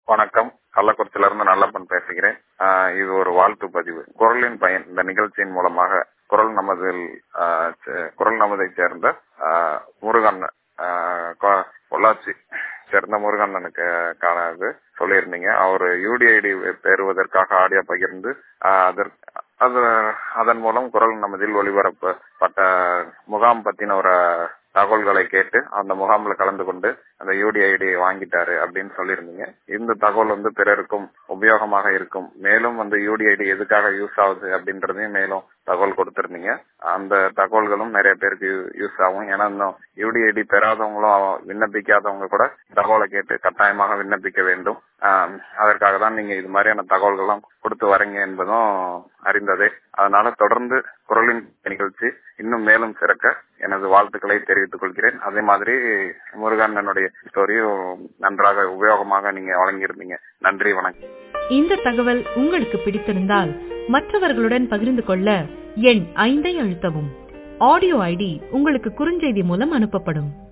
வணக்கம் கள்ளக்குறிச்சியில இருந்து நல்லப்பன் பேசுகிறேன் ஆஹ் இது ஒரு வாழ்த்து பதிவு குரலின் பயன் இந்த நிகழ்ச்சியின் மூலமாக குரல் நமதில் ஆஹ் சே- குரல் நமதை சேர்ந்த ஆஹ் முருகன் ஆஹ் கொ- பொள்ளாச்சி சேர்ந்த முருகண்ணனுக்கு காணது சொல்லியிருந்தீங்க அவர் யூடிஐடி பெறுவதற்காக ஆடியோ பகிர்ந்து ஆஹ் அதற்கு அது அதன் மூலம் குரல் நமதில் ஒளிபரப்பப்பட்ட முகாம் பத்தின ஒரு தகவல்களை கேட்டு அந்த முகாம்ல கலந்து கொண்டு அந்த யூடிஐடி வாங்கிட்டாரு அப்படின்னு சொல்லியிருந்தீங்க இந்த தகவல் வந்து பிறருக்கும் உபயோகமாக இருக்கும் மேலும் வந்து யூடிஐடி எதுக்காக யூஸ் ஆகுது அப்படின்றதையும் மேலும் தகவல் கொடுத்திருந்தீங்க அந்த தகவல்களும் நிறைய பேருக்கு யூஸ் ஆகும் ஏன்னா இன்னும் யூடிஐடி பெறாதவங்களும் விண்ணப்பிக்காதவங்க கூட தகவலை கேட்டு கட்டாயமாக விண்ணப்பிக்க வேண்டும் ஆஹ் அதற்காக தான் நீங்க இது மாதிரியான தகவல்கள்லாம் கொடுத்து வரீங்க என்பதும் அறிந்ததே அதனால தொடர்ந்து குரலின் நிகழ்ச்சி இன்னும் மேலும் சிறக்க எனது வாழ்த்துக்களை தெரிவித்துக் கொள்கிறேன் அதே மாதிரி முருகண்ணனுடைய ஸ்டோரியும் நன்றாக உபயோகமாக நீங்க வழங்கியிருந்தீங்க நன்றி வணக்கம் இந்த தகவல் உங்களுக்கு பிடித்திருந்தால் மற்றவர்களுடன் பகிர்ந்து கொள்ள எண் ஐந்தை அழுத்தவும் ஆடியோ ஐடி உங்களுக்கு குறுஞ்செய்தி மூலம் அனுப்பப்படும்